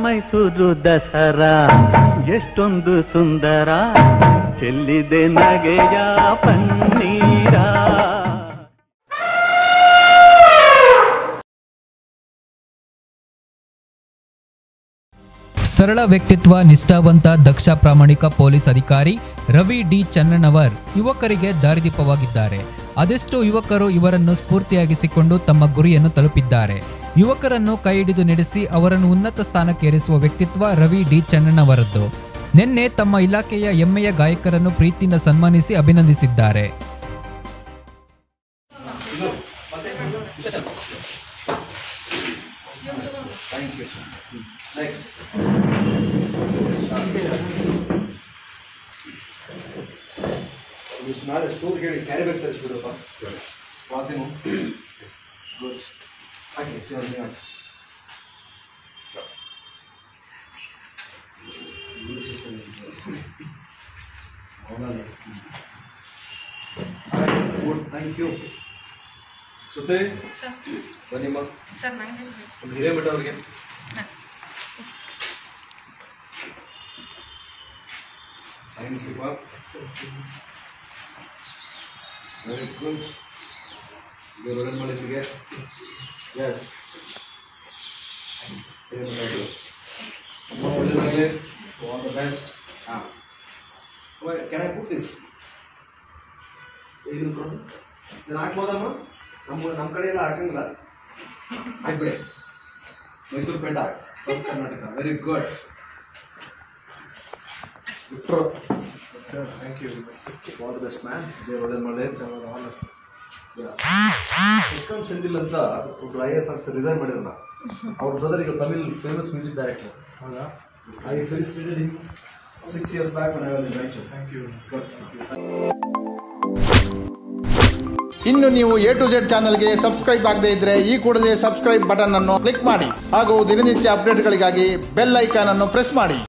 ಮೈಸೂರು ದಸರಾ ಎಷ್ಟೊಂದು ಸುಂದರ ಚೆಲ್ಲಿದೆ ನಗೆಯ ಪನ್ನೀರ ಸರಳ ವ್ಯಕ್ತಿತ್ವ ನಿಷ್ಠಾವಂತ ದಕ್ಷ ಪ್ರಾಮಾಣಿಕ ಪೊಲೀಸ್ ಅಧಿಕಾರಿ ರವಿ ಡಿ ಚನ್ನಣ್ಣವರ್ ಯುವಕರಿಗೆ ದಾರಿದೀಪವಾಗಿದ್ದಾರೆ ಅದೆಷ್ಟೋ ಯುವಕರು ಇವರನ್ನು ಸ್ಫೂರ್ತಿಯಾಗಿಸಿಕೊಂಡು ತಮ್ಮ ಗುರಿಯನ್ನು ತಲುಪಿದ್ದಾರೆ ಯುವಕರನ್ನು ಕೈ ಹಿಡಿದು ನಡೆಸಿ ಅವರನ್ನು ಉನ್ನತ ಸ್ಥಾನಕ್ಕೇರಿಸುವ ವ್ಯಕ್ತಿತ್ವ ರವಿ ಡಿ ಚನ್ನಣ್ಣವರದ್ದು ನಿನ್ನೆ ತಮ್ಮ ಇಲಾಖೆಯ ಹೆಮ್ಮೆಯ ಗಾಯಕರನ್ನು ಪ್ರೀತಿಯಿಂದ ಸನ್ಮಾನಿಸಿ ಅಭಿನಂದಿಸಿದ್ದಾರೆ ಇಷ್ಟು ನಾಳೆ ಸ್ಟೋರ್ ಹೇಳಿ ಕ್ಯಾರಿ ಬ್ಯಾಗ್ ತರಿಸ್ಬಿಡಪ್ಪ ವಾತಿನು ಗುಡ್ ಹಾಗೆ ಶಿವನ್ ನೀವು ಗುಡ್ ಥ್ಯಾಂಕ್ ಯು ಸುತ್ತೆ ಬನ್ನಿಮ್ಮ ಸರ್ ನನಗೆ ಒಂದು ಹಿರೇಮಠ ಅವ್ರಿಗೆ ಥ್ಯಾಂಕ್ ಯು ಪಾಪ್ ವೆರಿ ಗುಡ್ ಇದು ಒಳ್ಳೆ ಮಾಡಿದ್ರಿಗೆ ಎಸ್ ಒಳ್ಳೆದಾಗಲಿ ಆಲ್ ದ ಬೆಸ್ಟ್ ಹಾಂ ಕ್ಯಾನ್ ಐ ಪುಟ್ ದಿಸ್ ಏನು ಕೊಡು ಇದನ್ನು ಹಾಕ್ಬೋದಮ್ಮ ನಮ್ಮ ನಮ್ಮ ಕಡೆ ಎಲ್ಲ ಹಾಕಂಗಿಲ್ಲ ಹಾಕ್ಬಿಡಿ ಮೈಸೂರು ಪೇಂಟ South Karnataka very good Wipro thank you all the best man ದೇವ್ರು ಒಳ್ಳೇದು ಮಾಡಲಿ ಮುಸ್ಕಾನ್ ಸೆಂದಿಲ್ ಅಂತ ಒಬ್ರು ಐ ಎಸ್ ಆಫೀಸರ್ ರಿಸೈನ್ ಮಾಡಿದ್ರಲ್ಲ ಅವ್ರ ಬ್ರದರ್ ಈಗ ತಮಿಳ್ ಫೇಮಸ್ ಮ್ಯೂಸಿಕ್ ಡೈರೆಕ್ಟರ್ ಹೌದಾ I felicitated him six years back when I was in Raichur. Thank you. Good. ಇನ್ನು ನೀವು ಎ ಟು ಜೆಡ್ ಚಾನಲ್ಗೆ ಸಬ್ಸ್ಕ್ರೈಬ್ ಆಗದೇ ಇದ್ರೆ ಈ ಕೂಡಲೇ ಸಬ್ಸ್ಕ್ರೈಬ್ ಬಟನ್ ಅನ್ನು ಕ್ಲಿಕ್ ಮಾಡಿ ಹಾಗೂ ದಿನನಿತ್ಯ ಅಪ್ಡೇಟ್ಗಳಿಗಾಗಿ ಬೆಲ್ ಐಕಾನ್ ಅನ್ನು ಪ್ರೆಸ್ ಮಾಡಿ